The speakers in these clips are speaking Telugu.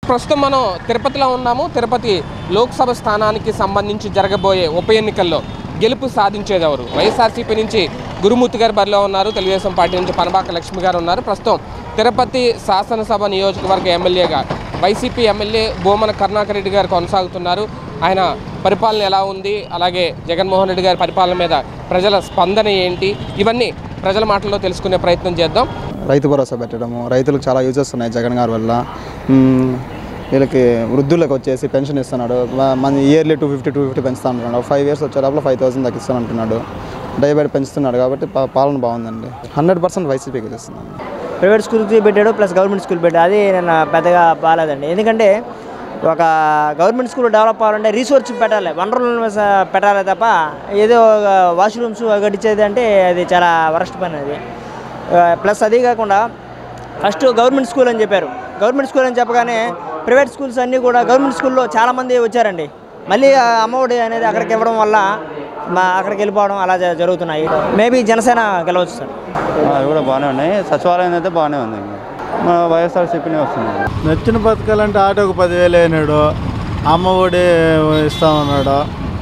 ప్రస్తుతం మనం తిరుపతిలో ఉన్నాము తిరుపతి లోక్సభ స్థానానికి సంబంధించి జరగబోయే ఉప ఎన్నికల్లో గెలుపు సాధించేది ఎవరు వైఎస్ఆర్సీపీ నుంచి గురుమూర్తి గారు బరిలో ఉన్నారు తెలుగుదేశం పార్టీ నుంచి పనబాక లక్ష్మి గారు ఉన్నారు ప్రస్తుతం తిరుపతి శాసనసభ నియోజకవర్గ ఎమ్మెల్యేగా వైసీపీ ఎమ్మెల్యే బోమన కరుణాకర్ రెడ్డి గారు కొనసాగుతున్నారు ఆయన పరిపాలన ఎలా ఉంది అలాగే జగన్మోహన్ రెడ్డి గారి పరిపాలన మీద ప్రజల స్పందన ఏంటి ఇవన్నీ ప్రజల మాటల్లో తెలుసుకునే ప్రయత్నం చేద్దాం రైతు భరోసా పెట్టడము రైతులకు చాలా యూజెస్ ఉన్నాయి జగన్ గారి వల్ల మ్మ్. వీళ్ళకి వృద్ధులకు వచ్చేసి పెన్షన్ ఇస్తున్నాడు మ- మన yearly two fifty two fifty పెంచుతా ఉంటున్నాడు ఫైవ్ ఇయర్స్ వచ్చే లోపల ఫైవ్ థౌసండ్ దాకా ఇస్తాను అంటున్నాడు డైబెట్ పెంచుతున్నాడు కాబట్టి పా- పాలన బాగుందండి హండ్రెడ్ పర్సెంట్ వైసీపీ గెలుస్తున్నాను ప్రైవేట్ స్కూల్కి పెట్టాడు ప్లస్ గవర్నమెంట్ స్కూల్ పెట్టాడు అది నేను పెద్దగా బాగాలేదండి ఎందుకంటే ఒక గవర్నమెంట్ స్కూల్ డెవలప్ అవ్వాలంటే రీసోర్స్ పెట్టాలి వనరులను స- పెట్టాలి తప్ప ఏదో ఒక వాష్రూమ్స్ కట్టించేది అంటే అది చాలా వరస్ట్ పని అది ప్లస్ అదే కాకుండా ఫస్ట్ గవర్నమెంట్ స్కూల్ అని చెప్పారు గవర్నమెంట్ స్కూల్ అని చెప్పగానే ప్రైవేట్ స్కూల్స్ అన్నీ కూడా గవర్నమెంట్ స్కూల్లో చాలామంది వచ్చారండి మళ్ళీ ఆ అమ్మఒడి అనేది అక్కడికి ఇవ్వడం వల్ల మా అక్కడికి వెళ్ళిపోవడం అలా జ- జరుగుతున్నాయి మేబీ జనసేన గెలవచ్చు సార్ అవి కూడా బాగానే ఉన్నాయి సచివాలయం అయితే బాగానే ఉంది మా వైఎస్ఆర్సీపీనే వస్తుంది నచ్చిన పథకాలంటే ఆటోకు పదివేలు అయినాడు అమ్మ ఒడి ఇస్తామన్నాడు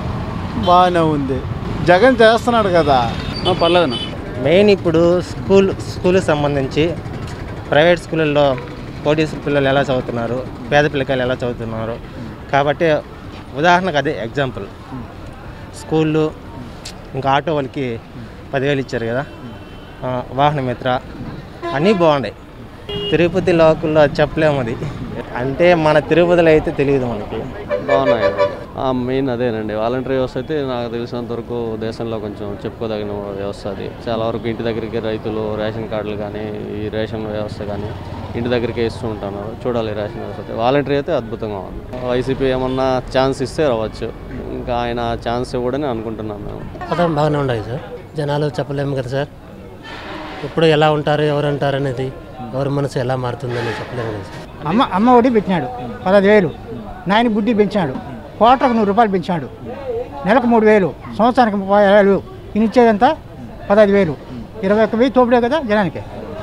బాగానే ఉంది జగన్ చేస్తున్నాడు కదా పర్లేదన్న మెయిన్ ఇప్పుడు స్కూల్ స్కూల్కి సంబంధించి ప్రైవేట్ స్కూళ్ళల్లో కోటీస్ పిల్లలు ఎలా చదువుతున్నారు పేద పిల్లకాయలు ఎలా చదువుతున్నారు కాబట్టి ఉదాహరణకు అదే ఎగ్జాంపుల్ స్కూళ్ళు ఇంకా ఆటో వాళ్ళకి పదివేలు ఇచ్చారు కదా ఆ, వాహన మిత్ర అన్నీ బాగున్నాయి తిరుపతి లోకల్లో చెప్పలేము అది అంటే మన తిరుపతిలో అయితే తెలియదు మనకి బాగున్నాయి ఆ, మెయిన్ అదేనండి వాలంటరీ వ్యవస్థ అయితే నాకు తెలిసినంత వరకు దేశంలో కొంచెం చెప్పుకోదగిన వ్యవస్థ అది చాలా వరకు ఇంటి దగ్గరికి రైతులు రేషన్ కార్డులు కానీ ఈ రేషన్ వ్యవస్థ కానీ ఇంటి దగ్గరికి ఇస్తూ ఉంటున్నారు చూడాలి రేషన్ వ్యవస్థ అయితే వాలంటరీ అయితే అద్భుతంగా ఉంది వైసీపీ ఏమన్నా ఛాన్స్ ఇస్తే రావచ్చు ఇంకా ఆయన ఛాన్స్ ఇవ్వడని అనుకుంటున్నాం మేము పథకం బాగానే ఉన్నాయి సార్ జనాలు చెప్పలేము కదా సార్ ఎప్పుడు ఎలా ఉంటారు ఎవరు ఉంటారు అనేది ఎవరి మనసు ఎలా మారుతుందని చెప్పలేము కదా సార్ అమ్మ అమ్మ ఒడి పెట్టినాడు పదహైదు వేలు నాయన బుడ్డి పెంచాడు కోటకు నూరు రూపాయలు పెంచాడు నెలకు మూడు వేలు సంవత్సరానికి ముప్పై వేలు ఈయన ఇచ్చేదంతా పదహైదు వేలు ఇరవై ఒక్క వెయ్యి తోపుడే కదా జనానికి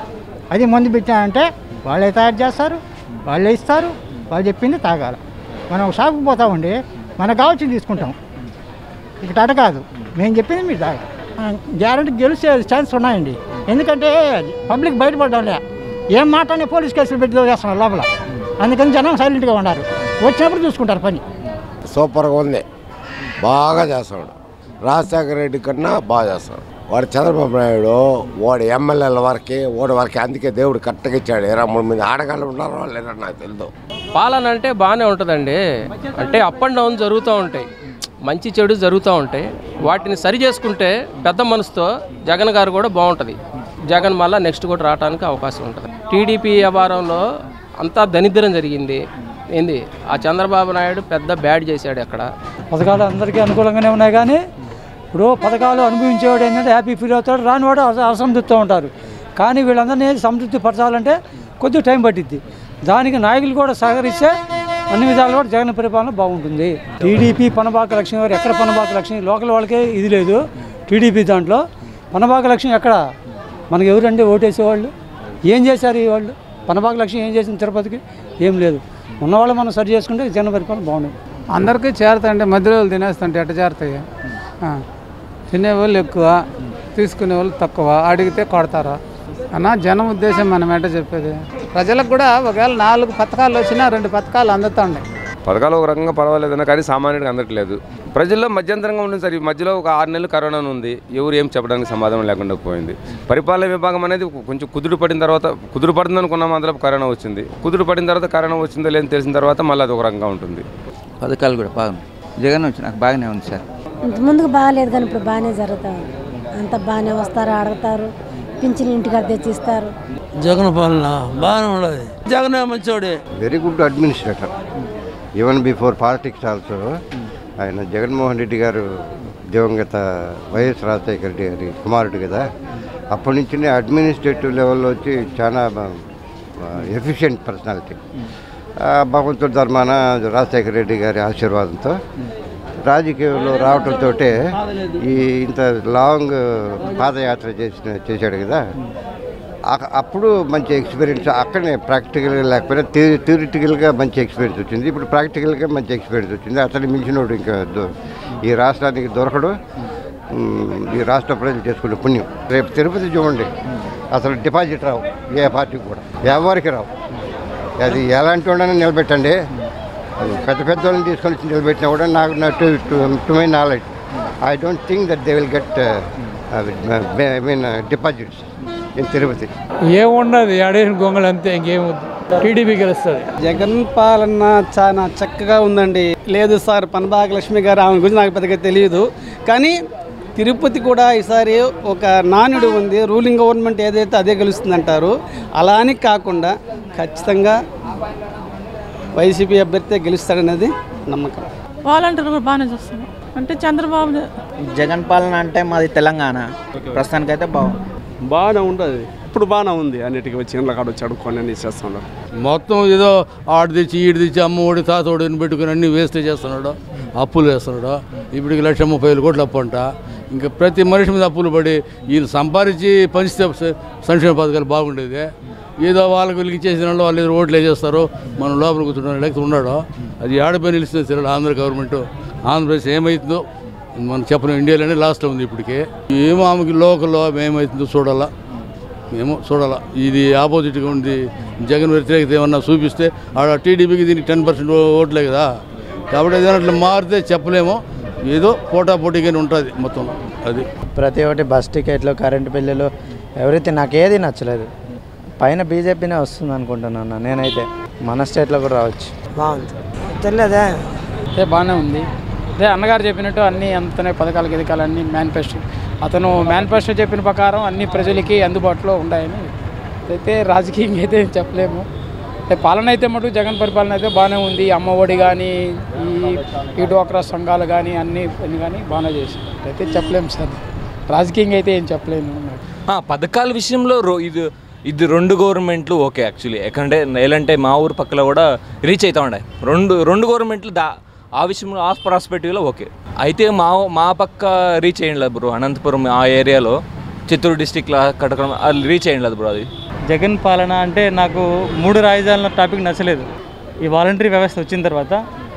అది మందు పెట్టానంటే వాళ్ళే తయారు చేస్తారు వాళ్ళే ఇస్తారు వాళ్ళు చెప్పింది తాగాలి మనం ఒక షాపుకి పోతామండి మనకు కావాల్సింది తీసుకుంటాం ఇక్కడ అట కాదు మేము చెప్పింది మీరు తాగాలి గ్యారంటీ గెలిచే ఛాన్స్ ఉన్నాయండి ఎందుకంటే పబ్లిక్ బయటపడ్డాలే ఏం మాట్లాడినా పోలీస్ కేసులు పెట్టి చేస్తున్నారు లోపల అందుకని జనం సైలెంట్గా ఉన్నారు వచ్చినప్పుడు చూసుకుంటారు పని సూపర్గా ఉంది బాగా చేస్తాడు రాజశేఖర రెడ్డి కన్నా బాగా చేస్తాడు వాడు చంద్రబాబు నాయుడు వాడు ఎమ్మెల్యేల వరకే ఓడి వరకే అందుకే దేవుడు కరెక్ట్గా ఇచ్చాడు ఇరవై మూడు మంది ఆడగాళ్ళు ఉన్నారో లేదో నాకు తెలియదు పాలన అంటే బాగానే ఉంటుందండి అంటే అప్ అండ్ డౌన్ జరుగుతూ ఉంటాయి మంచి చెడు జరుగుతూ ఉంటాయి వాటిని సరి చేసుకుంటే పెద్ద మనసుతో జగన్ గారు కూడా బాగుంటుంది జగన్ మళ్ళీ నెక్స్ట్ కూడా రావడానికి అవకాశం ఉంటుంది టీడీపీ వ్యవహారంలో అంతా దరిద్రం జరిగింది ఏంది ఆ చంద్రబాబు నాయుడు పెద్ద బ్యాడ్ చేశాడు అక్కడ పథకాలు అందరికీ అనుకూలంగానే ఉన్నాయి కానీ ఇప్పుడు పథకాలు అనుభవించేవాడు ఏంటంటే హ్యాపీ ఫీల్ అవుతాడు రానివాడు అస- అసంతృప్తితో ఉంటారు కానీ వీళ్ళందరినీ సంతృప్తి పరచాలంటే కొద్దిగా టైం పట్టిద్ది దానికి నాయకులు కూడా సహకరిస్తే అన్ని విధాలు కూడా జగన్ పరిపాలన బాగుంటుంది టీడీపీ పనబాక లక్ష్మి గారు ఎక్కడ పనబాక లక్ష్మి లోకల్ వాళ్ళకే ఇది లేదు టీడీపీ దాంట్లో పనబాక లక్ష్మి ఎక్కడ మనకి ఎవరండి ఓటేసేవాళ్ళు ఏం చేశారు ఈ వాళ్ళు పనబాక లక్ష్మి ఏం చేసింది తిరుపతికి ఏం లేదు ఉన్నవాళ్ళు మనం సరి చేసుకుంటే జగన్ పరిపాలన బాగుంటుంది అందరికీ చేరుతాయంటే మధ్యలో వాళ్ళు తినేస్తుంటే ఎట్ట చేరుతాయి ఆ. తినేవాళ్ళు ఎక్కువ తీసుకునే వాళ్ళు తక్కువ అడిగితే కొడతారు అన్న జనం ఉద్దేశం మనం ఏంటో చెప్పేది ప్రజలకు కూడా ఒకవేళ నాలుగు పథకాలు వచ్చినా రెండు పథకాలు అందుతున్నాయి పథకాలు ఒక రకంగా పర్వాలేదన్న కానీ సామాన్యుడికి అందట్లేదు ప్రజల్లో మధ్యంతరంగా ఉంటుంది సార్ ఈ మధ్యలో ఒక ఆరు నెలలు కరోనా ఉంది ఎవరు ఏం చెప్పడానికి సమాధానం లేకుండా పోయింది పరిపాలన విభాగం అనేది కొంచెం కుదురు పడిన తర్వాత కుదురు పడుతుంది అనుకున్నాం అందులో కరోనా వచ్చింది కుదురు పడిన తర్వాత కరోనా వచ్చిందో లేదని తెలిసిన తర్వాత మళ్ళీ అది ఒక రకంగా ఉంటుంది పథకాలు కూడా బాగున్నాయి జగన్ వచ్చి నాకు బాగానే ఉంది సార్ ముందుకు బాగాలేదు కానీ ఇప్పుడు బాగానే జరుగుతా ఉంది అంత బాగానే వస్తారు అడుగుతారు పింఛన్ ఇంటికాడ తెచ్చిస్తారు జగన్ పాలన బాగానే ఉండదు జగన్ మంచోడే very good administrator even before politics also ఆయన జగన్మోహన్ రెడ్డి గారు దివంగత వైఎస్ రాజశేఖర రెడ్డి గారి కుమారుడు కదా అప్పటి నుంచి అడ్మినిస్ట్రేటివ్ లెవెల్లో వచ్చి చాలా ఎఫిషియెంట్ పర్సనాలిటీ భగవంతుడి ధర్మాన రాజశేఖర రెడ్డి గారి ఆశీర్వాదంతో రాజకీయంలో రావడంతో ఈ ఇంత లాంగ్ పాదయాత్ర చేసిన చేశాడు కదా అ- అప్పుడు మంచి ఎక్స్పీరియన్స్ అక్కడనే ప్రాక్టికల్గా లేకపోయినా థియరిటికల్గా మంచి ఎక్స్పీరియన్స్ వచ్చింది ఇప్పుడు ప్రాక్టికల్గా మంచి ఎక్స్పీరియన్స్ వచ్చింది అతను మించినోడు ఇంకా దొ- ఈ రాష్ట్రానికి దొరకడు ఉమ్, ఈ రాష్ట్ర ప్రజలు చేసుకునే పుణ్యం రేపు తిరుపతి చూడండి అసలు డిపాజిట్ రావు ఏ పార్టీకి కూడా ఎవరికి రావు అది ఎలాంటి వాళ్ళని నిలబెట్టండి అది పెద్ద పెద్ద వాళ్ళని తీసుకొని వచ్చి నిలబెట్టినా కూడా నాకు నా to to my knowledge I don't think that they will get I mean deposits in Tirupati ఏముండదు అడేసిన గొంగలు అంతే ఇంకేం టీడీపీ గెలుస్తుంది జగన్ పాలన చాలా చక్కగా ఉందండి లేదు సార్ పనబాగ లక్ష్మి గారు ఆమె గురించి నాకు పెద్దగా తెలియదు కానీ తిరుపతి కూడా ఈసారి ఒక నానుడు ఉంది రూలింగ్ గవర్నమెంట్ ఏదైతే అదే గెలుస్తుంది అంటారు అలా అని కాకుండా ఖచ్చితంగా వైసీపీ అభ్యర్థి గెలుస్తాడనేది నమ్మకం వాలంటీర్ కూడా బాగానే చూస్తున్నారు అంటే చంద్రబాబు జగన్ పాలన అంటే మాది తెలంగాణ ప్రస్తుతానికైతే బాగుంది బాగానే ఉండదు ఇప్పుడు బాగానే ఉంది అన్నిటికీ వచ్చి ఇండ్ల కాడ వచ్చి అడుక్కొని అన్ని చేస్తున్నారు మొత్తం ఏదో ఆడు తెచ్చి ఈడు తెచ్చి అమ్మ ఒడి తాత ఒడిని పెట్టుకుని అన్ని వేస్ట్ చేస్తున్నాడు అప్పులు వేస్తున్నాడు ఇప్పటికి లక్ష ముప్పై వేలు కోట్లు అప్పు అంట ఇంకా ప్రతి మనిషి మీద అప్పులు పడి వీళ్ళు సంపాదించి పంచితే స- సంక్షేమ పథకాలు బాగుండేది ఏదో వాళ్ళకి వీళ్ళకి ఇచ్చేసిన వాళ్ళు వాళ్ళు ఏదో ఓట్లు వేసేస్తారు మనం లోపల కూర్చున్నాడు లేకపోతే ఉన్నాడు అది ఆడపోయి నిలుస్తుంది సరే ఆంధ్ర గవర్నమెంట్ ఆంధ్రప్రదేశ్ ఏమవుతుందో మనం చెప్పలేం ఇండియాలోనే లాస్ట్లో ఉంది ఇప్పటికి ఏమో ఆమెకి లోకల్లో ఏమవుతుందో చూడాలా ఏమో చూడాలా ఇది ఆపోజిట్గా ఉంది జగన్ వ్యతిరేకత ఏమన్నా చూపిస్తే ఆడ టీడీపీకి దీనికి టెన్ పర్సెంట్ ఓట్లే కదా కాబట్టి ఏదైనా అట్లా మారితే చెప్పలేమో ఏదో పోటా పోటీగానే ఉంటుంది మొత్తం అది ప్రతి ఒక్కటి బస్ టికెట్లు కరెంటు బిల్లులు ఎవరైతే నాకు ఏది నచ్చలేదు పైన బీజేపీనే వస్తుంది అనుకుంటున్నాను నేనైతే మన స్టేట్లో కూడా రావచ్చు బాగుంది తెలియదే అదే బాగానే ఉంది అదే అన్నగారు చెప్పినట్టు అన్ని అంతనే పథకాలు గిదకాలు అన్ని మేనిఫెస్టో అతను మేనిఫెస్టో చెప్పిన ప్రకారం అన్ని ప్రజలకి అందుబాటులో ఉన్నాయని అయితే రాజకీయంగా అయితే చెప్పలేము అంటే పాలన అయితే మటుకు జగన్ పరిపాలన అయితే బాగానే ఉంది అమ్మ ఒడి కానీ ఈ ఈ డోక్రా సంఘాలు కానీ అన్ని అన్ని కానీ బాగానే చేశారు అయితే చెప్పలేము సార్ రాజకీయంగా అయితే ఏం చెప్పలేము ఆ, పథకాల విషయంలో రో ఇది ఇది రెండు గవర్నమెంట్లు ఓకే యాక్చువల్లీ ఎక్కడంటే ఎలాంటే మా ఊరు పక్కలో కూడా రీచ్ అవుతా ఉండే రెండు రెండు గవర్నమెంట్లు దా ఆ విషయంలో ఆ ప్రాస్పెక్టివ్లో ఓకే అయితే మా మా పక్క రీచ్ అయ్యిండలేదు బ్రో అనంతపురం ఆ ఏరియాలో చిత్తూరు డిస్టిక్లో కట్టడం అది రీచ్ అయ్యిండలేదు బ్రో అది జగన్ పాలన అంటే నాకు మూడు రాజధానుల టాపిక్ నచ్చలేదు ఈ వాలంటరీ వ్యవస్థ వచ్చిన తర్వాత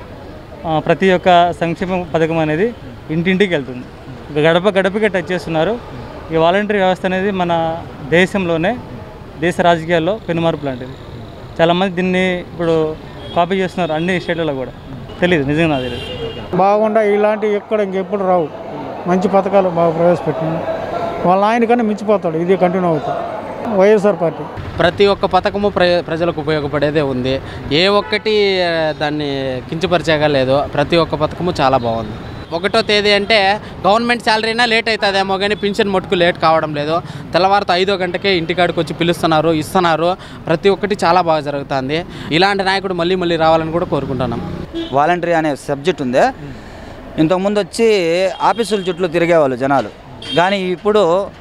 ఆ, ప్రతి ఒక్క సంక్షేమ పథకం అనేది ఇంటింటికి వెళ్తుంది ఇక గడప గడపకే టచ్ చేస్తున్నారు ఈ వాలంటరీ వ్యవస్థ అనేది మన దేశంలోనే దేశ రాజకీయాల్లో పెనుమార్పు లాంటిది చాలామంది దీన్ని ఇప్పుడు కాపీ చేస్తున్నారు అన్ని స్టేట్లలో కూడా తెలియదు నిజంగా నాకు తెలియదు బాగుండా ఇలాంటి ఎక్కడ ఇంకెప్పుడు రావు మంచి పథకాలు బాగా ప్రవేశపెట్టింది వాళ్ళ ఆయన కన్నా మించిపోతాడు ఇది కంటిన్యూ అవుతుంది వైఎస్ఆర్ పార్టీ ప్రతి ఒక్క పథకము ప్ర ప్రజలకు ఉపయోగపడేదే ఉంది ఏ ఒక్కటి ఆ, దాన్ని కించపరిచేగా లేదు ప్రతి ఒక్క పథకము చాలా బాగుంది ఒకటో తేదీ అంటే గవర్నమెంట్ శాలరీనా లేట్ అవుతుందేమో కానీ పింఛన్ మట్టుకు లేట్ కావడం లేదు తెల్లవారితో ఐదో గంటకే ఇంటికాడికి వచ్చి పిలుస్తున్నారు ఇస్తున్నారు ప్రతి ఒక్కటి చాలా బాగా జరుగుతుంది ఇలాంటి నాయకుడు మళ్ళీ మళ్ళీ రావాలని కూడా కోరుకుంటున్నాం వాలంటరీ అనే సబ్జెక్ట్ ఉంది ఇంతకుముందు వచ్చి ఆఫీసుల చుట్టూ తిరిగేవాళ్ళు జనాలు కానీ ఇప్పుడు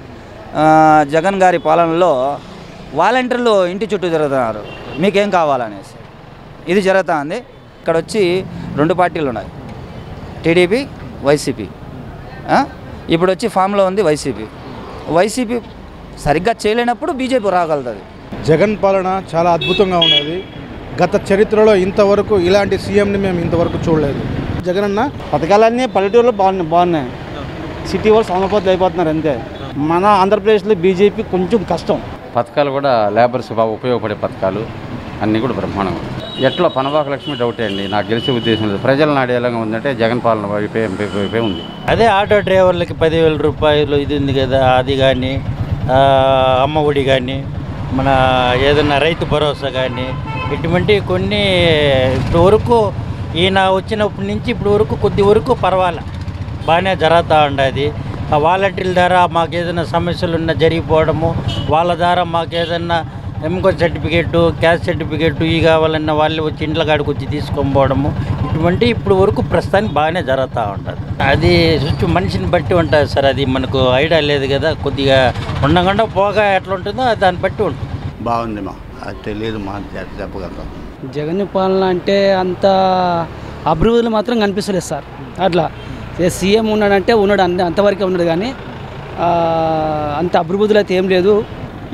ఆ, జగన్ గారి పాలనలో వాలంటీర్లు ఇంటి చుట్టూ తిరుగుతున్నారు మీకేం కావాలనేసి ఇది జరుగుతూ ఉంది ఇక్కడ వచ్చి రెండు పార్టీలు ఉన్నాయి టీడీపీ వైసీపీ ఆ? ఇప్పుడు వచ్చి ఫామ్లో ఉంది వైసీపీ వైసీపీ సరిగ్గా చేయలేనప్పుడు బీజేపీ రాగలుగుతుంది జగన్ పాలన చాలా అద్భుతంగా ఉన్నది గత చరిత్రలో ఇంతవరకు ఇలాంటి సీఎంని మేము ఇంతవరకు చూడలేదు జగన్ అన్న పథకాలన్నీ పల్లెటూరులో బాగున్నాయి బాగున్నాయి సిటీ వాళ్ళు సమపోతులు అయిపోతున్నారు అంతే మన ఆంధ్రప్రదేశ్లో బీజేపీ కొంచెం కష్టం పథకాలు కూడా లేబర్స్ బాగా ఉపయోగపడే పథకాలు అన్నీ కూడా బ్రహ్మాండంగా ఉన్నాయి. ఎట్లా పనబాక లక్ష్మి డౌటే అండి నాకు గెలిచే ఉద్దేశం లేదు ప్రజల నాడు ఎలాగా ఉందంటే జగన్ పాలన వైపే వైపే ఉంది అదే ఆటో డ్రైవర్లకి పదివేల రూపాయలు ఇది ఉంది కదా అది కానీ అమ్మ ఒడి కానీ మన ఏదైనా రైతు భరోసా కానీ ఇటువంటి కొన్ని ఇప్పుడు వరకు ఈయన వచ్చినప్పటి నుంచి ఇప్పుడు వరకు కొద్ది వరకు పర్వాలే బాగానే జరుగుతూ ఉండేది ఆ వాలంటీర్ల ద్వారా మాకు ఏదైనా సమస్యలు ఉన్నా జరిగిపోవడము వాళ్ళ ద్వారా మాకు ఏదైనా ఎంకో సర్టిఫికేట్ క్యాస్ట్ సర్టిఫికేట్ ఇవి కావాలన్నా వాళ్ళు వచ్చి ఇండ్ల కాడికి వచ్చి తీసుకొని పోవడము ఇటువంటి ఇప్పుడు వరకు ప్రస్తుతానికి బాగానే జరుగుతూ ఉంటుంది అది చుట్టూ మనిషిని బట్టి ఉంటుంది సార్ అది మనకు ఐడియా లేదు కదా కొద్దిగా ఉండకుండా పోగా ఎట్లా ఉంటుందో దాన్ని బట్టి ఉంటుంది బాగుంది మా అది తెలియదు మా చెప్పగలుగుతాం జగన్ పాలన అంటే అంత అభివృద్ధులు మాత్రం కనిపిస్తలేదు సార్ అట్లా ఏ సీఎం ఉన్నాడంటే ఉన్నాడు అంత అంతవరకే ఉన్నాడు కానీ ఆ, అంత అభివృద్ధులు అయితే ఏం లేదు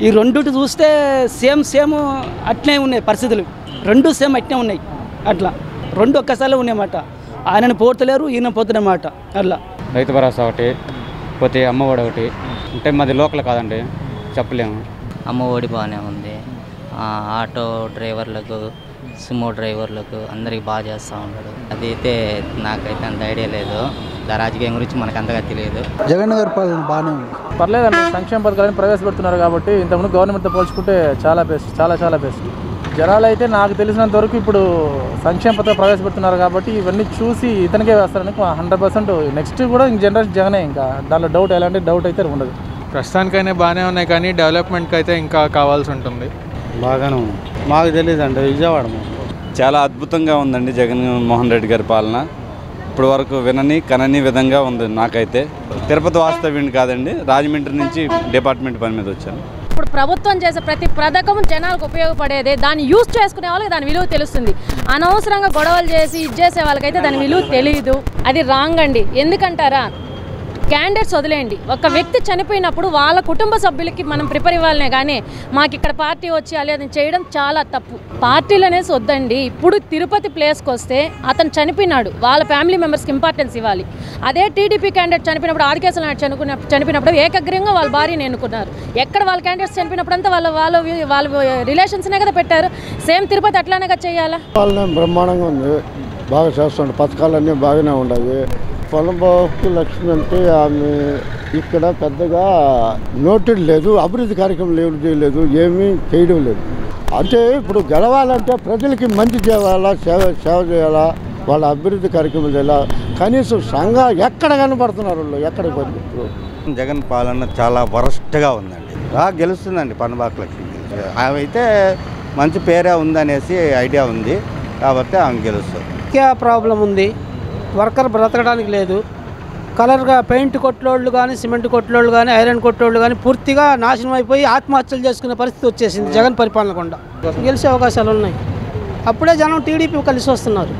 ఈ రెండుటి చూస్తే సేమ్ సేమ్ అట్నే ఉన్నాయి పరిస్థితులు రెండు సేమ్ అట్నే ఉన్నాయి అట్లా రెండు ఒక్కసారి ఉన్నాయన్నమాట ఆయనని పోతలేరు ఈయన పోతున్నమాట అట్లా రైతు భరోసా ఒకటి పోతే అమ్మఒడి ఒకటి అంటే మాది లోకల్ కాదండి చెప్పలేము అమ్మ ఒడి బాగానే ఉంది ఆ, ఆటో డ్రైవర్లకు సుమో డ్రైవర్లకు అందరికి బాగా చేస్తూ ఉంటాడు అదైతే నాకైతే అంత ఐడియా లేదు దా రాజకీయం గురించి మనకు అంతగా తెలియదు జగన్ గారి పాలన బాగానే ఉంది పర్లేదండి సంక్షేమ పథకాలను ప్రవేశపెడుతున్నారు కాబట్టి ఇంతకుముందు గవర్నమెంట్తో పోల్చుకుంటే చాలా బెస్ట్ చాలా చాలా బెస్ట్ జనాలు అయితే నాకు తెలిసినంత వరకు ఇప్పుడు సంక్షేమ పథకం ప్రవేశపెడుతున్నారు కాబట్టి ఇవన్నీ చూసి ఇతనికే వేస్తారని హండ్రెడ్ పర్సెంట్ నెక్స్ట్ కూడా ఇంక జనరేషన్ జగనే ఇంకా దానిలో డౌట్ ఎలాంటి డౌట్ అయితే ఉండదు ప్రస్తుతానికైనా బాగానే ఉన్నాయి కానీ డెవలప్మెంట్కి అయితే ఇంకా కావాల్సి ఉంటుంది బాగానే ఉంది మాకు తెలియదండి విజయవాడ చాలా అద్భుతంగా ఉందండి జగన్మోహన్ రెడ్డి గారి పాలన ఇప్పుడు వరకు వినని కనని విధంగా ఉంది నాకైతే తిరుపతి వాస్తవ్యుని కాదండి రాజమండ్రి నుంచి డిపార్ట్మెంట్ పని మీద వచ్చాను ఇప్పుడు ప్రభుత్వం చేసే ప్రతి పథకం జనాలకు ఉపయోగపడేదే దాన్ని యూజ్ చేసుకునే వాళ్ళకి దాని విలువ తెలుస్తుంది అనవసరంగా గొడవలు చేసి ఇది చేసే వాళ్ళకైతే దాని విలువ తెలియదు అది రాంగ్ అండి ఎందుకంటారా క్యాండిడేట్స్ వదిలేయండి ఒక వ్యక్తి చనిపోయినప్పుడు వాళ్ళ కుటుంబ సభ్యులకి మనం ప్రిపేర్ ఇవ్వాలనే కానీ మాకు ఇక్కడ పార్టీ వచ్చి అది చేయడం చాలా తప్పు పార్టీలు అనేసి వద్దండి ఇప్పుడు తిరుపతి ప్లేస్కి వస్తే అతను చనిపోయినాడు వాళ్ళ ఫ్యామిలీ మెంబర్స్కి ఇంపార్టెన్స్ ఇవ్వాలి అదే టీడీపీ క్యాండిడేట్ చనిపోయినప్పుడు ఆదికేశల నాయుడు చనిపోయిన చనిపోయినప్పుడు ఏకగ్రీవంగా వాళ్ళ భార్యని ఎన్నుకున్నారు ఎక్కడ వాళ్ళ క్యాండిడేట్స్ చనిపోయినప్పుడు అంతా వాళ్ళ వాళ్ళ వాళ్ళ రిలేషన్స్నే కదా పెట్టారు సేమ్ తిరుపతి అట్లానే కదా చేయాలా పాలన బ్రహ్మాండంగా ఉంది బాగా చేస్తుండే పథకాలన్నీ బాగానే ఉన్నాయి పొలంబాబు లక్ష్మి అంటే ఆమె ఇక్కడ పెద్దగా నోటెడ్ లేదు అభివృద్ధి కార్యక్రమం లేదు చేయలేదు ఏమీ చేయడం లేదు అంటే ఇప్పుడు గెలవాలంటే ప్రజలకి మంచి చేయాలా సేవ సేవ చేయాలా వాళ్ళ అభివృద్ధి కార్యక్రమం చేయాలా కనీసం సంఘ ఎక్కడ కనబడుతున్నారు వాళ్ళు ఎక్కడ ఇప్పుడు జగన్ పాలన చాలా వరస్ట్గా ఉందండి బాగా గెలుస్తుందండి పనబాక లక్ష్మి ఆమె అయితే మంచి పేరే ఉందనేసి ఐడియా ఉంది కాబట్టి ఆమె గెలుస్తుంది ముఖ్య ప్రాబ్లం ఉంది వర్కర్ బ్రతకడానికి లేదు కలర్గా పెయింట్ కొట్లోళ్ళు కానీ సిమెంట్ కొట్లోళ్ళు కానీ ఐరన్ కొట్లోళ్ళు కానీ పూర్తిగా నాశనం అయిపోయి ఆత్మహత్యలు చేసుకునే పరిస్థితి వచ్చేసింది జగన్ పరిపాలన గుండా గెలిచే అవకాశాలు ఉన్నాయి అప్పుడే జనం టీడీపీ కలిసి వస్తున్నారు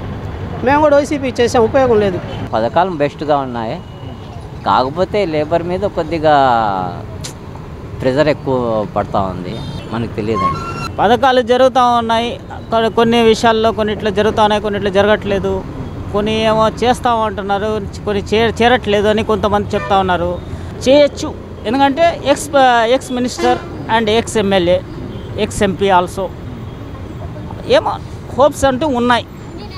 మేము కూడా వైసీపీ చేసే ఉపయోగం లేదు పథకాలు బెస్ట్గా ఉన్నాయి కాకపోతే లేబర్ మీద కొద్దిగా ప్రెజర్ ఎక్కువ పడతా ఉంది మనకు తెలియదండి పథకాలు జరుగుతూ ఉన్నాయి కొన్ని- కొన్ని విషయాల్లో కొన్నిట్లో జరుగుతూ ఉన్నాయి కొన్నిట్లో జరగట్లేదు కొన్ని ఏమో చేస్తూ ఉంటున్నారు కొన్ని చే చేరట్లేదు అని కొంతమంది చెప్తా ఉన్నారు చేయొచ్చు ఎందుకంటే ex ex minister and ex MLA ex MP also ఏమో హోప్స్ అంటూ ఉన్నాయి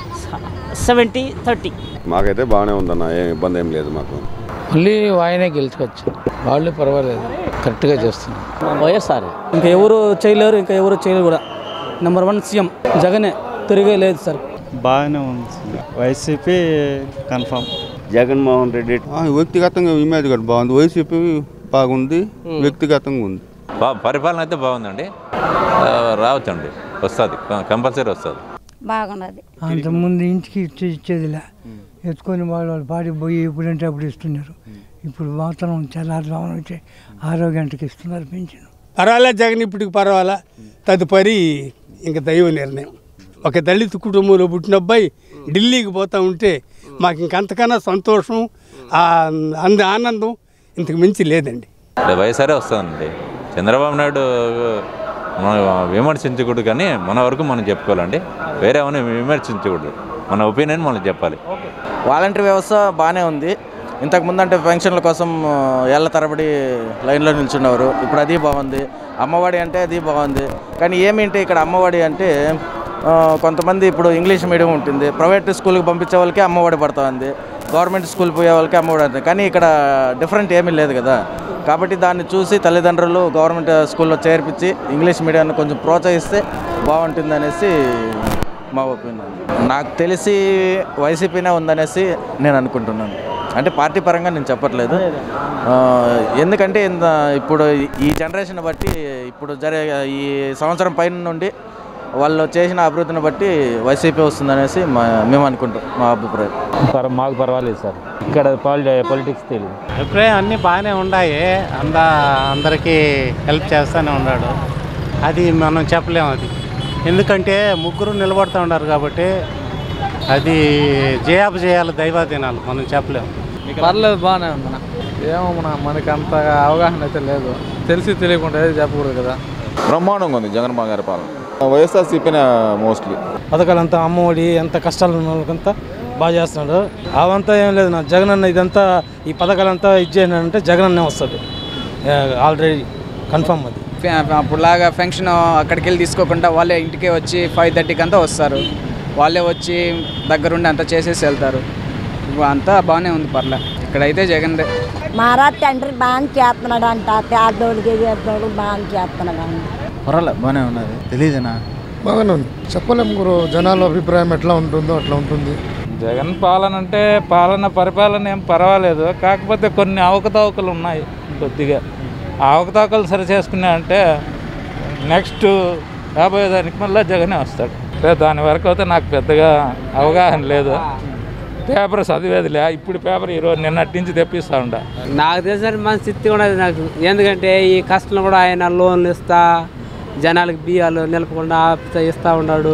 సెవెంటీ థర్టీ మాకైతే బాగానే ఉందన్న ఏం ఇబ్బంది ఏం లేదు మాకు మళ్ళీ ఆయనే గెలుచుకోవచ్చు వాళ్ళు పర్వాలేదు కరెక్ట్గా చేస్తున్నారు వైఎస్ఆర్ ఇంకా ఎవరు చేయలేరు ఇంకా ఎవరు చేయలేరు కూడా నెంబర్ వన్ సీఎం జగనే తిరిగే లేదు సార్ బాగానే ఉంది వైసీపీ కన్ఫామ్ జగన్మోహన్ రెడ్డి వ్యక్తిగతంగా ఇమేజ్ కూడా బాగుంది వైసీపీ బాగుంది వ్యక్తిగతంగా ఉంది బా పరిపాలన అయితే బాగుందండి ఆ, రావచ్చండి వస్తుంది కంపల్సరీ వస్తుంది బాగున్నది అంతకుముందు ఇంటికి ఇచ్చి ఇచ్చేదిలే ఎత్తుకొని వాళ్ళు వాళ్ళు పాడి పోయి ఎప్పుడంటే అప్పుడు ఇస్తున్నారు ఇప్పుడు మాత్రం తెల్లారుజామున వచ్చి ఆరో గంటకి ఇస్తున్నారు పెన్షన్ పర్వాలే జగన్ ఇప్పటికి పర్వాలా తదుపరి ఇంకా దైవ నిర్ణయం ఒక దళిత కుటుంబంలో పుట్టిన అబ్బాయి ఢిల్లీకి పోతా ఉంటే మాకు ఇంకంతకన్నా సంతోషం ఆ అంద ఆనందం ఇంతకు మించి లేదండి అంటే వైఎస్ఆరే వస్తుందండి చంద్రబాబు నాయుడు మనం విమర్శించకూడదు కానీ మన వరకు మనం చెప్పుకోవాలండి వేరే ఏమైనా విమర్శించకూడదు మన ఒపీనియన్ మనం చెప్పాలి వాలంటరీ వ్యవస్థ బాగానే ఉంది ఇంతకుముందు అంటే పెన్షన్ల కోసం ఆ, ఏళ్ల తరబడి లైన్లో నిల్చున్నవారు ఇప్పుడు అది బాగుంది అమ్మఒడి అంటే అది బాగుంది కానీ ఏమిటి ఇక్కడ అమ్మఒడి అంటే ఆ, కొంతమంది ఇప్పుడు ఇంగ్లీష్ మీడియం ఉంటుంది ప్రైవేట్ స్కూల్కి పంపించే వాళ్ళకి అమ్మఒడి పడుతుంది గవర్నమెంట్ స్కూల్ పోయే వాళ్ళకి అమ్మఒడి ఉంటుంది కానీ ఇక్కడ డిఫరెంట్ ఏమీ లేదు కదా కాబట్టి దాన్ని చూసి తల్లిదండ్రులు గవర్నమెంట్ స్కూల్లో చేర్పించి ఇంగ్లీష్ మీడియాన్ని కొంచెం ప్రోత్సహిస్తే బాగుంటుంది అనేసి మా ఒపీనియన్ నాకు తెలిసి వైసీపీనే ఉందనేసి నేను అనుకుంటున్నాను అంటే పార్టీ పరంగా నేను చెప్పట్లేదు ఆ, ఎందుకంటే ఇంత ఇప్పుడు ఈ జనరేషన్ బట్టి ఇప్పుడు జరిగే ఈ సంవత్సరం పైన నుండి వాళ్ళు చేసిన అభివృద్ధిని బట్టి వైసీపీ వస్తుందనేసి మా మేము అనుకుంటాం మా అభిప్రాయం పర్ మాకు పర్వాలేదు సార్ ఇక్కడ పాలి పొలిటిక్స్ తెలియదు అభిప్రాయం అన్నీ బాగానే ఉన్నాయి అంద అందరికీ హెల్ప్ చేస్తూనే ఉన్నాడు అది మనం చెప్పలేము అది ఎందుకంటే ముగ్గురు నిలబడుతూ ఉన్నారు కాబట్టి అది జయాబు చేయాలి దైవాధీనాలు మనం చెప్పలేము పర్లేదు బాగానే ఉంది ఏమో మన మనకి అంత అవగాహన అయితే లేదు తెలిసి తెలియకుండా ఏది చెప్పకూడదు కదా బ్రహ్మాండంగా ఉంది జగన్మోహన్ గారి పాలన వైఎస్ఆర్సీపీనే మోస్ట్లీ పథకాలంతా అమ్మఒడి ఎంత కష్టాలు ఉన్న వాళ్ళకంతా బాగా చేస్తున్నాడు అవంతా ఏం లేదు నా జగన్ అన్న ఇదంతా ఈ పథకాలంతా ఇచ్చేయండి జగన్ అన్నే వస్తాడు ఆల్రెడీ కన్ఫర్మ్ అది అప్పుడులాగా ఫంక్షన్ అక్కడికి వెళ్ళి తీసుకోకుండా వాళ్ళే ఇంటికే వచ్చి ఫైవ్ థర్టీకి అంతా వస్తారు వాళ్ళే వచ్చి దగ్గరుండి అంతా చేసేసి వెళ్తారు ఇప్పుడు అంతా బాగానే ఉంది పర్లే ఇక్కడైతే జగన్దే మారా తండ్రి బాగా చేస్తున్నాడు అంట పేదోడికి పేదోడు బాగా చేస్తున్నాడు అంట పర్వాలేదు బాగానే ఉన్నది తెలియదునా బాగానే ఉంది చెప్పలేము గురు జనాల అభిప్రాయం ఎట్లా ఉంటుందో అట్లా ఉంటుంది జగన్ పాలన అంటే పాలన పరిపాలన ఏం పర్వాలేదు కాకపోతే కొన్ని అవకతవకలు ఉన్నాయి కొద్దిగా ఆ అవకతవకలు సరి చేసుకున్నా అంటే నెక్స్ట్ రాబోయే దానికి మళ్ళీ జగనే వస్తాడు అంటే దాని వరకు అయితే నాకు పెద్దగా అవగాహన లేదు పేపర్ చదివేదిలే ఇప్పుడు పేపర్ ఈరోజు నిన్నటి నుంచి తెప్పిస్తా ఉంటా నాకు తెలిసిన మన స్థితి కూడా నాకు ఎందుకంటే ఈ కష్టం కూడా ఆయన లోన్లు ఇస్తా జనాలకు బియ్యాలు నిలపకుండా ఆపిస్తా ఇస్తూ ఉన్నాడు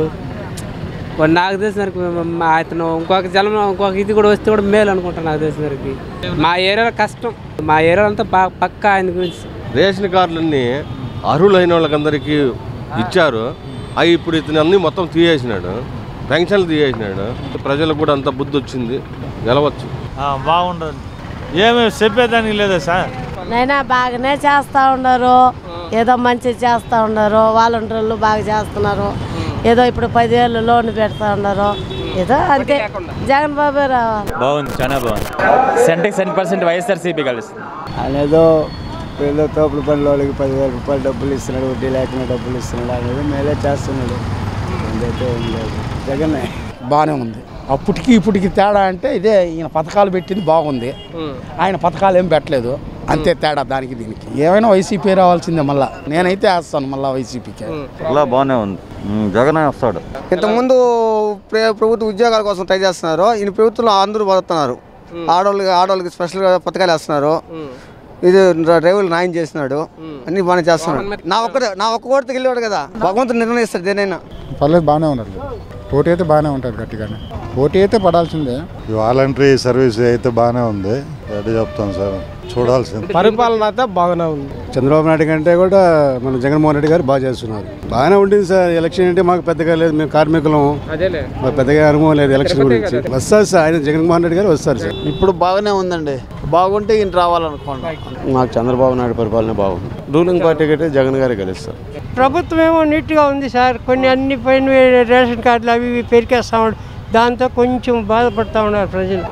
కొన్ని నాకు తెలిసిన అతను ఇంకొక జలం ఇంకొక ఇది కూడా వస్తే కూడా మేలు అనుకుంటాను నాకు తెలిసిన వరకు మా ఏరియాలో కష్టం మా ఏరియా అంతా ప- పక్కా ఆయన గురించి రేషన్ కార్డులన్నీ అర్హులైన వాళ్ళకందరికీ ఇచ్చారు అవి ఇప్పుడు ఇతను అన్ని మొత్తం తీయేసినాడు పెన్షన్లు తీయేసినాడు ప్రజలకు కూడా అంత బుద్ధి వచ్చింది గెలవచ్చు బాగుండదు ఏమి చెప్పేదానికి లేదా సార్ నైనా బాగానే చేస్తూ ఉన్నారు ఏదో మంచి చేస్తూ ఉన్నారు వాలంటీర్లు బాగా చేస్తున్నారు ఏదో ఇప్పుడు పదివేలు లోన్ పెడతా ఉన్నారు ఏదో అంతే జగన్ బాబు రావాలి బాగుంది చాలా బాగుంది సెంట్కి సెంట్ పర్సెంట్ వైఎస్ఆర్సీపీ కలుస్తుంది అనేదో ఏదో తోపుల పనుల వాళ్ళకి పదివేల రూపాయలు డబ్బులు ఇస్తున్నాడు వడ్డీ లేకుండా డబ్బులు ఇస్తున్నాడు అనేది మేలే చేస్తున్నాడు ఏదైతే ఏం లేదు జగనే బాగానే ఉంది అప్పటికి ఇప్పటికి తేడా అంటే ఇదే ఈయన పథకాలు పెట్టింది బాగుంది ఆయన పథకాలు ఏం పెట్టలేదు అంతే తేడా దానికి దీనికి ఏమైనా వైసీపీ రావాల్సిందే మళ్ళా నేనైతే వేస్తాను మళ్ళా వైసీపీకి అలా బాగానే ఉంది ఉమ్, జగనే వస్తాడు ఇంతకుముందు ప్ర- ప్రభుత్వ ఉద్యోగాల కోసం ట్రై చేస్తున్నారు ఈయన ప్రభుత్వంలో అందరూ బతుకుతున్నారు ఆడవాళ్ళకి ఆడవాళ్ళకి స్పెషల్గా పథకాలు వేస్తున్నారు ఇది డ్రైవర్లు న్యాయం చేస్తున్నాడు అన్ని బాగానే చేస్తున్నాడు నా ఒక్కడే నా ఒక్క కోటికి వెళ్ళాడు కదా భగవంతుడు నిర్ణయిస్తాడు దేనైనా పర్లేదు బాగానే ఉన్నారు పోటీ అయితే బాగానే ఉంటుంది గట్టిగానే పోటీ అయితే పడాల్సిందే ఈ వాలంటరీ సర్వీస్ అయితే బాగానే ఉంది ఎట్లా చెప్తాను సార్ చూడాల్సింది పరిపాలన అయితే బాగానే ఉంది చంద్రబాబు నాయుడు కంటే కూడా మన జగన్మోహన్ రెడ్డి గారు బాగా చేస్తున్నారు బాగానే ఉంటుంది సార్ ఎలక్షన్ అంటే మాకు పెద్దగా లేదు మేము కార్మికులం అదేలే మాకు పెద్దగా అనుభవం లేదు ఎలక్షన్ గురించి వస్తారు సార్ ఆయన జగన్మోహన్ రెడ్డి గారు వస్తారు సార్ ఇప్పుడు బాగానే ఉందండి బాగుంటే ఈయన రావాలనుకోండి మాకు చంద్రబాబు నాయుడు పరిపాలన బాగుంది రూలింగ్ పార్టీకి అయితే జగన్ గారే గెలుస్తారు ప్రభుత్వం ఏమో నీట్గా ఉంది సార్ కొన్ని అన్ని పైన రేషన్ కార్డులు అవి ఇవి పెరికేస్తా ఉన్నారు దాంతో కొంచెం బాధపడతా ఉన్నారు ప్రజలు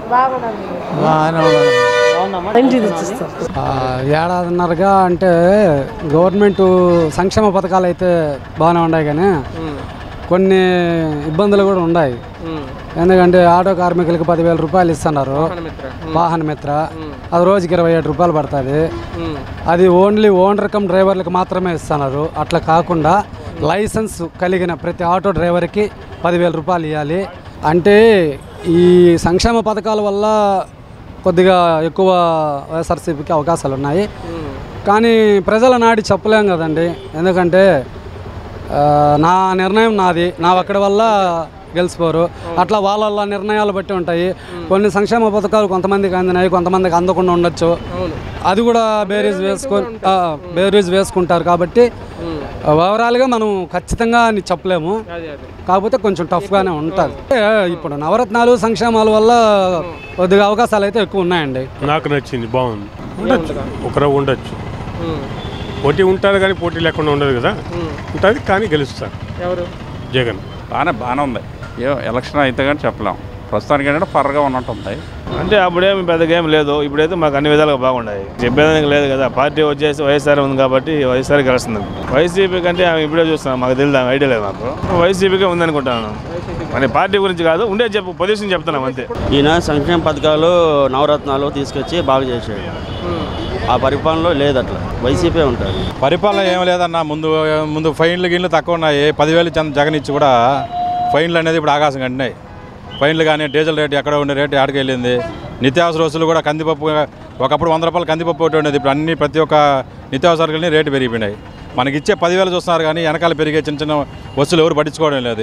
ఆ, ఏడాదిన్నరగా అంటే గవర్నమెంట్ సంక్షేమ పథకాలు అయితే బాగానే ఉన్నాయి కానీ కొన్ని ఇబ్బందులు కూడా ఉన్నాయి ఎందుకంటే ఆటో కార్మికులకి పదివేల రూపాయలు ఇస్తున్నారు వాహన మిత్ర అది రోజుకి ఇరవై ఏడు రూపాయలు పడుతుంది అది ఓన్లీ ఓనర్ కమ్ డ్రైవర్లకు మాత్రమే ఇస్తున్నారు అట్లా కాకుండా లైసెన్స్ కలిగిన ప్రతి ఆటో డ్రైవర్కి పదివేల రూపాయలు ఇవ్వాలి అంటే ఈ సంక్షేమ పథకాల వల్ల కొద్దిగా ఎక్కువ వైఎస్ఆర్సీపీకి అవకాశాలు ఉన్నాయి కానీ ప్రజల నాడి చెప్పలేం కదండి ఎందుకంటే ఆ, నా నిర్ణయం నాది నా ఒక్కడి వల్ల గెలిచిపోరు అట్లా వాళ్ళ వాళ్ళ నిర్ణయాలు బట్టి ఉంటాయి కొన్ని సంక్షేమ పథకాలు కొంతమందికి అందినాయి కొంతమందికి అందకుండా ఉండొచ్చు అది కూడా బేరీజ్ వేసుకొని ఆ, బేరీజ్ వేసుకుంటారు కాబట్టి ఓవరాల్గా మనం ఖచ్చితంగా అని చెప్పలేము కాకపోతే కొంచెం టఫ్గానే ఉంటుంది ఇప్పుడు నవరత్నాలు సంక్షేమాల వల్ల కొద్దిగా అవకాశాలు అయితే ఎక్కువ ఉన్నాయండి నాకు నచ్చింది బాగుంది ఉండొచ్చు ఒకరు ఉండొచ్చు పోటీ ఉంటారు కానీ పోటీ లేకుండా ఉండదు కదా ఉంటుంది కానీ గెలుస్తారు ఎవరు జగన్ బాగానే బాగానే ఉంది ఏ ఎలక్షన్ అయితే కానీ చెప్పలేం ప్రస్తుతానికి ఏంటంటే పర్గా ఉన్నట్టు ఉంది అంటే అప్పుడేమి పెద్దగా ఏం లేదు ఇప్పుడైతే మాకు అన్ని విధాలుగా బాగున్నాయి చెప్పేదానికి లేదు కదా పార్టీ వచ్చేసి వైఎస్ఆర్ ఉంది కాబట్టి వైఎస్ఆర్ గెలుస్తుంది వైసీపీ కంటే ఆమె ఇప్పుడే చూస్తున్నాం మాకు తెలియదు ఆమె ఐడియా లేదు మాకు వైసీపీకే ఉందనుకుంటాను మరి పార్టీ గురించి కాదు ఉండే చెప్పు పొజిషన్ చెప్తున్నాం అంతే ఈయన సంక్షేమ పథకాలు నవరత్నాలు తీసుకొచ్చి బాగా చేశాడు ఆ పరిపాలనలో లేదు అట్లా వైసీపీ ఉంటుంది పరిపాలన ఏం లేదన్న ముందు ముందు ఫైన్లు గిన్లు తక్కువ ఉన్నాయి పదివేలు చంద- జగన్ ఇచ్చి కూడా ఫైన్లు అనేది ఇప్పుడు ఆకాశం కంటున్నాయి ఫైన్లు కానీ డీజిల్ రేటు ఎక్కడ ఉండే రేటు ఆడికి వెళ్ళింది నిత్యావసర వస్తువులు కూడా కందిపప్పు ఒకప్పుడు వంద రూపాయలు కందిపప్పు ఒకటి ఉండేది ఇప్పుడు అన్ని ప్రతి ఒక్క నిత్యావసరాలకి రేటు పెరిగిపోయినాయి మనకి ఇచ్చే పదివేలు చూస్తున్నారు కానీ వెనకాల పెరిగే చిన్న చిన్న వస్తువులు ఎవరు పట్టించుకోవడం లేదు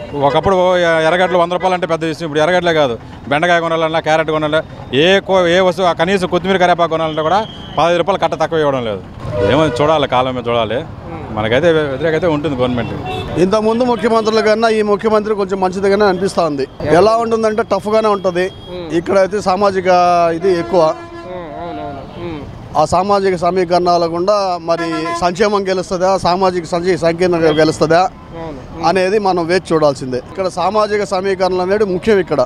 ఒకప్పుడు ఎ- ఎర్రగడ్డలు వంద రూపాయలు అంటే పెద్ద విషయం ఇప్పుడు ఎర్రగడ్డలే కాదు బెండకాయ కొనాలన్నా క్యారెట్ కొనాలి ఏ కో ఏ వస్తువు ఆ కనీసం కొత్తిమీర కరేపాకు కొనాలంటే కూడా పదహైదు రూపాయలు కట్ట తక్కువ ఇవ్వడం లేదు ఏమో చూడాలి కాలం మీద చూడాలి మనకైతే వ్యతిరేకత ఉంటుంది గవర్నమెంట్ ఇంత ముందు ముఖ్యమంత్రుల కన్నా ఈ ముఖ్యమంత్రి కొంచెం మంచిదిగానే అనిపిస్తా ఉంది ఎలా ఉంటుందంటే టఫ్ గానే ఉంటది ఇక్కడైతే సామాజిక ఇది ఎక్కువ ఆ సామాజిక సమీకరణాల గుండా మరి సంక్షేమం గెలుస్తుందా సామాజిక సంక్షే- సంకీర్ణత గెలుస్తుందా అనేది మనం వేచి చూడాల్సిందే ఇక్కడ సామాజిక సమీకరణలు అనేది ముఖ్యం ఇక్కడ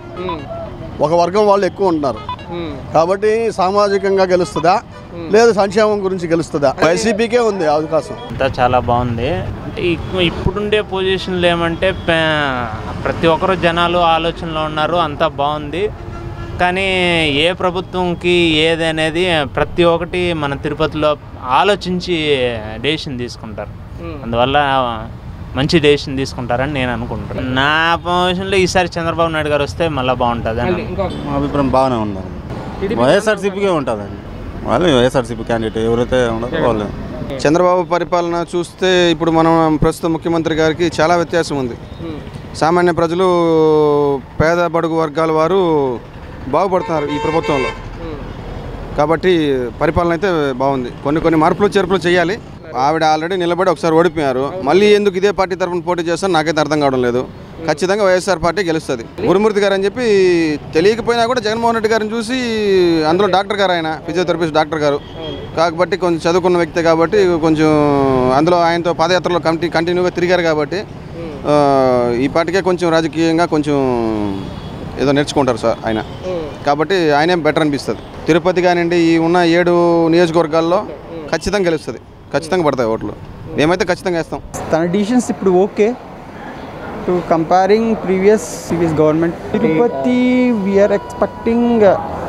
ఒక వర్గం వాళ్ళు ఎక్కువ ఉంటున్నారు కాబట్టి సామాజికంగా గెలుస్తుందా లేదు సంక్షేమం గురించి గెలుస్తుందా వైసీపీకే ఉంది అవకాశం అంతా చాలా బాగుంది అంటే ఇప్పు- ఇప్పుడుండే పొజిషన్లు ఏమంటే పే- ప్రతి ఒక్కరు జనాలు ఆలోచనలో ఉన్నారు అంతా బాగుంది కానీ ఏ ప్రభుత్వంకి ఏది అనేది ప్రతి ఒక్కటి మన తిరుపతిలో ఆలోచించి డెసిషన్ తీసుకుంటారు అందువల్ల మంచి డెసిషన్ తీసుకుంటారని నేను అనుకుంటున్నాను నా పొజిషన్లో ఈసారి చంద్రబాబు నాయుడు గారు వస్తే మళ్ళీ బాగుంటుంది అని మా అభిప్రాయం బాగానే ఉందండి వైఎస్ఆర్సీపీకే ఉంటుందండి వాళ్ళు వైఎస్ఆర్సీపీ క్యాండిడేట్ ఎవరైతే ఉన్నారో వాళ్ళు చంద్రబాబు పరిపాలన చూస్తే ఇప్పుడు మనం ప్రస్తుత ముఖ్యమంత్రి గారికి చాలా వ్యత్యాసం ఉంది సామాన్య ప్రజలు పేద బడుగు వర్గాల వారు బాగుపడుతున్నారు ఈ ప్రభుత్వంలో కాబట్టి పరిపాలన అయితే బాగుంది కొన్ని కొన్ని మార్పులు చేర్పులు చేయాలి ఆవిడ ఆల్రెడీ నిలబడి ఒకసారి ఓడిపోయారు మళ్ళీ ఎందుకు ఇదే పార్టీ తరఫున పోటీ చేస్తారో నాకైతే అర్థం కావడం లేదు ఖచ్చితంగా వైఎస్ఆర్ పార్టీ గెలుస్తుంది గురుమూర్తి గారు అని చెప్పి తెలియకపోయినా కూడా జగన్మోహన్ రెడ్డి గారిని చూసి అందులో డాక్టర్ గారు ఆయన ఫిజియోథెరపిస్ట్ డాక్టర్ గారు కాబట్టి కొంచెం చదువుకున్న వ్యక్తి కాబట్టి కొంచెం అందులో ఆయనతో పాదయాత్రలో కంటి కంటిన్యూగా తిరిగారు కాబట్టి ఆ, ఈ పార్టీకే కొంచెం రాజకీయంగా కొంచెం ఏదో నేర్చుకుంటారు సార్ ఆయన కాబట్టి ఆయనే బెటర్ అనిపిస్తుంది తిరుపతి కానివ్వండి ఈ ఉన్న ఏడు నియోజకవర్గాల్లో ఖచ్చితంగా గెలుస్తుంది ఖచ్చితంగా పడతాయి ఓట్లు మేమైతే ఖచ్చితంగా వేస్తాం తన డిసిషన్స్ ఇప్పుడు okay to comparing previous previous government Tirupati we're expecting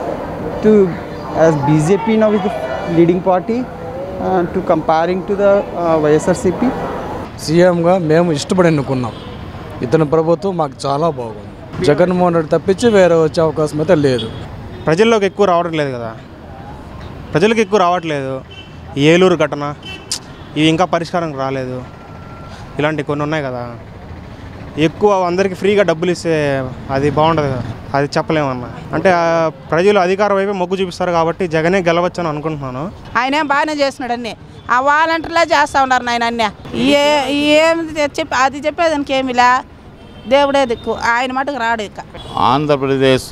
to as BJP now is the leading party to comparing to the YSRCP సీఎంగా మేము ఇష్టపడి ఎన్నుకున్నాం ఇతని ప్రభుత్వం మాకు చాలా బాగుంది జగన్మోహన్ రెడ్డి తప్పించి వేరే వచ్చే అవకాశం అయితే లేదు ప్రజల్లోకి ఎక్కువ రావడం లేదు కదా ప్రజలకు ఎక్కువ రావట్లేదు ఈ ఏలూరు ఘటన ఇవి ఇంకా పరిష్కారం రాలేదు ఇలాంటి కొన్ని ఉన్నాయి కదా ఎక్కువ అందరికీ ఫ్రీగా డబ్బులు ఇస్తే అది బాగుండదు కదా అది చెప్పలేమన్నా అంటే ఆ, ప్రజలు అధికారం వైపే మొగ్గు చూపిస్తారు కాబట్టి జగనే గెలవచ్చు అని అనుకుంటున్నాను ఆయన ఏం బాగానే చేస్తున్నాడు అన్ని ఆ వాలంటీర్లే చేస్తా ఉన్నారు నాయన అన్నీ ఏ ఏమి చెప్పి అది చెప్పేదానికి ఏమిలా దేవుడే దిక్కు ఆయన మటుకు రాడు ఇక ఆంధ్రప్రదేశ్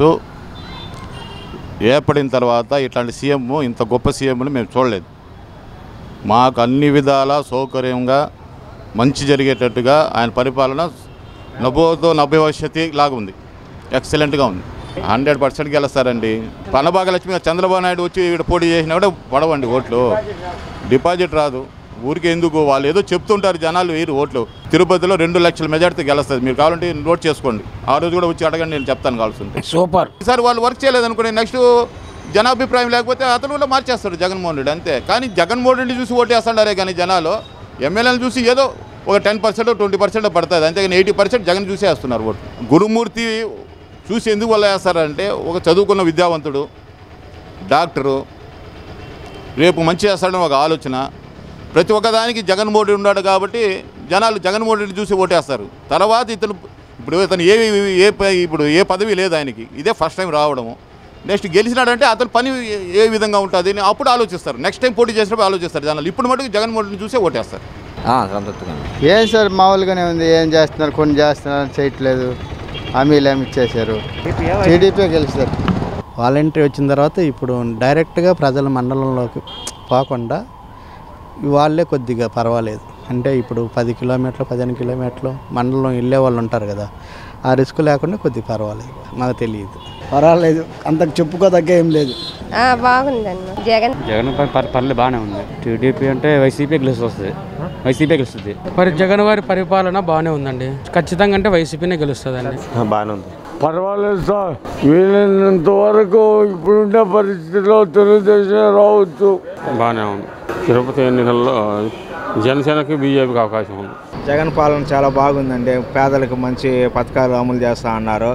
ఏర్పడిన తర్వాత ఇట్లాంటి సీఎం ఇంత గొప్ప సీఎంని మేము చూడలేదు మాకు అన్ని విధాల సౌకర్యంగా మంచి జరిగేటట్టుగా ఆయన పరిపాలన నభోతో నభవిష్యతి లాగా ఉంది ఎక్సలెంట్గా ఉంది హండ్రెడ్ పర్సెంట్ గెలుస్తారండి పనభాగలక్ష్మి గారు చంద్రబాబు నాయుడు వచ్చి ఇక్కడ పోటీ చేసినా కూడా పడవండి ఓట్లు డిపాజిట్ రాదు ఊరికి ఎందుకు వాళ్ళు ఏదో చెప్తుంటారు జనాలు వేరు ఓట్లు తిరుపతిలో రెండు లక్షల మెజార్టీ గెలుస్తుంది మీరు కావాలంటే నోట్ చేసుకోండి ఆ రోజు కూడా వచ్చి అడగండి నేను చెప్తాను కావాల్సి ఉంటే సూపర్ ఈసారి వాళ్ళు వర్క్ చేయలేదు అనుకోండి నెక్స్ట్ జనాభిప్రాయం లేకపోతే అతను కూడా మార్చేస్తాడు జగన్మోహన్ రెడ్డి అంతే కానీ జగన్మోహన్ రెడ్డి చూసి ఓటేస్తున్నారే కానీ జనాలు ఎమ్మెల్యేలు చూసి ఏదో ఒక టెన్ పర్సెంట్ ట్వంటీ పర్సెంట్ పడుతుంది అంతేగాని ఎయిటీ పర్సెంట్ జగన్ చూసే వేస్తున్నారు ఓటు గురుమూర్తి చూసి ఎందుకు వల్ల వేస్తారంటే ఒక చదువుకున్న విద్యావంతుడు డాక్టరు రేపు మంచి చేస్తాడని ఒక ఆలోచన ప్రతి ఒక్కదానికి జగన్మోహన్ రెడ్డి ఉన్నాడు కాబట్టి జనాలు జగన్మోహన్ రెడ్డి చూసి ఓటేస్తారు తర్వాత ఇతను ఇప్పుడు ఇతను ఏ ఏ ప- ఇప్పుడు ఏ పదవి లేదు ఆయనకి ఇదే ఫస్ట్ టైం రావడము నెక్స్ట్ గెలిచినాడంటే అతని పని ఏ- ఏ విధంగా ఉంటుంది అని అప్పుడు ఆలోచిస్తారు నెక్స్ట్ టైం పోటీ చేసినప్పుడు ఆలోచిస్తారు జనాలు ఇప్పుడు మటుకు జగన్మోహన్ రెడ్డి చూసే ఓటేస్తారు సంతృప్తిగా ఏం సార్ మామూలుగానే ఉంది ఏం చేస్తున్నారు కొన్ని చేస్తున్నారు చేయట్లేదు హామీలు ఏమి ఇచ్చేశారు టీడీపీ గెలుస్తారు వాలంటీర్ వచ్చిన తర్వాత ఇప్పుడు డైరెక్ట్గా ప్రజల మండలంలోకి పోకుండా వాళ్ళే కొద్దిగా పర్వాలేదు అంటే ఇప్పుడు పది కిలోమీటర్లు పదిహేను కిలోమీటర్లు మండలం వెళ్ళే వాళ్ళు ఉంటారు కదా ఆ రిస్క్ లేకుండా కొద్దిగా పర్వాలేదు మాకు తెలియదు పర్వాలేదు అంతకు చెప్పుకోదగ్గ ఏం లేదు బాగుందన్న జగన్ జగన్ ప- ప- పర్లేదు బాగానే ఉంది టీడీపీ అంటే వైసీపీ గెలుస్తు వస్తుంది వైసీపీ గెలుస్తుంది మరి జగన్ గారి పరిపాలన బాగానే ఉందండి ఖచ్చితంగా అంటే వైసీపీనే గెలుస్తుందండి బాగానే ఉంది పర్వాలేదు సార్ వీలైనంత వరకు ఇప్పుడుండే పరిస్థితిలో తెలుగుదేశం రావచ్చు బాగానే ఉంది తిరుపతి ఎన్నికల్లో జనసేనకి బీజేపీకి అవకాశం ఉంది జగన్ పాలన చాలా బాగుందండి పేదలకు మంచి పథకాలు అమలు చేస్తా అన్నారు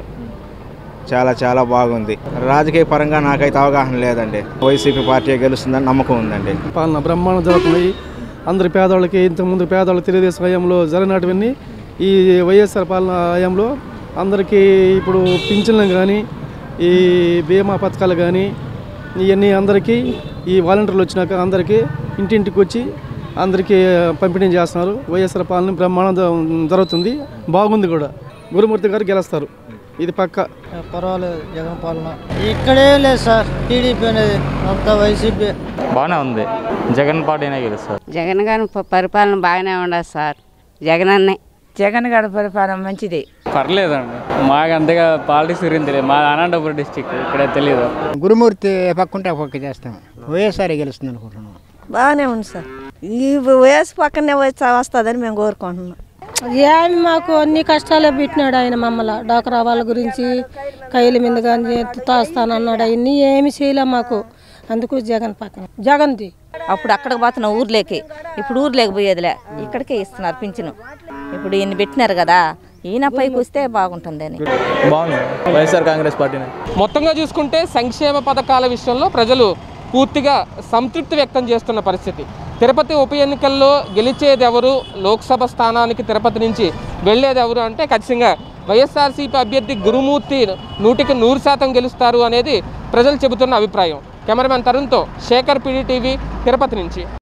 చాలా చాలా బాగుంది రాజకీయ పరంగా నాకైతే అవగాహన లేదండి వైసీపీ పార్టీ గెలుస్తుందని నమ్మకం ఉందండి పాలన బ్రహ్మాండం జరుగుతుంది అందరి పేదవాళ్ళకి ఇంతకుముందు పేదవాళ్ళు తెలుగుదేశం హయాంలో జరిగినటువన్నీ ఈ వైఎస్ఆర్ పాలన హయాంలో అందరికీ ఇప్పుడు పింఛన్లు కానీ ఈ బీమా పథకాలు కానీ ఇవన్నీ అందరికీ ఈ వాలంటీర్లు వచ్చినాక అందరికీ ఇంటింటికి వచ్చి అందరికీ పంపిణీ చేస్తున్నారు వైఎస్ఆర్ పాలన బ్రహ్మాండం జరుగుతుంది బాగుంది కూడా గురుమూర్తి గారు గెలుస్తారు ఇది పక్క పర్వాలేదు జగన్ పాలన ఇక్కడే లేదు సార్ టీడీపీ అనేది అంతా వైసీపీ బాగానే ఉంది జగన్ పార్టీనే గెలుస్తారు జగన్ గారి ప- పరిపాలన బాగానే ఉండదు సార్ జగన్ అన్నే జగన్ గారి పరిపాలన మంచిది పర్లేదండి మాకు అంతగా పాలిటిక్స్ గురించి తెలియదు మా అనంతపురం డిస్టిక్ ఇక్కడ తెలియదు గురుమూర్తి పక్కుంటే పక్క చేస్తాం వైఎస్ఆర్ గెలుస్తుంది అనుకుంటున్నాం బాగానే ఉంది సార్ ఈ వయసు పక్కనే వచ్చి వస్తుందని మేము కోరుకుంటున్నాం ఏమి మాకు అన్ని కష్టాలే పెట్టినాడు ఆయన మమ్మల్ని డాక్రా వాళ్ళ గురించి కైల మీద కానీ తాస్తానన్నాడు అవన్నీ ఏమి చేయలే మాకు అందుకు జగన్ పక్కన జగన్ది అప్పుడు అక్కడికి పోతున్న ఊర్లోకి ఇప్పుడు ఊర్లోకి పోయేదిలే ఇక్కడికే ఇస్తున్నారు పింఛను ఇప్పుడు ఈయన పెట్టినారు కదా ఈయన పైకి వస్తే బాగుంటుందని బాగుంది వైఎస్ఆర్ కాంగ్రెస్ పార్టీని మొత్తంగా చూసుకుంటే సంక్షేమ పథకాల విషయంలో ప్రజలు పూర్తిగా సంతృప్తి వ్యక్తం చేస్తున్న పరిస్థితి తిరుపతి ఉప ఎన్నికల్లో గెలిచేది ఎవరు లోక్సభ స్థానానికి తిరుపతి నుంచి వెళ్ళేది ఎవరు అంటే ఖచ్చితంగా వైఎస్ఆర్సీపీ అభ్యర్థి గురుమూర్తి నూటికి నూరు శాతం గెలుస్తారు అనేది ప్రజలు చెబుతున్న అభిప్రాయం కెమెరామెన్ తరుణ్తో శేఖర్ పీడీ టీవీ తిరుపతి నుంచి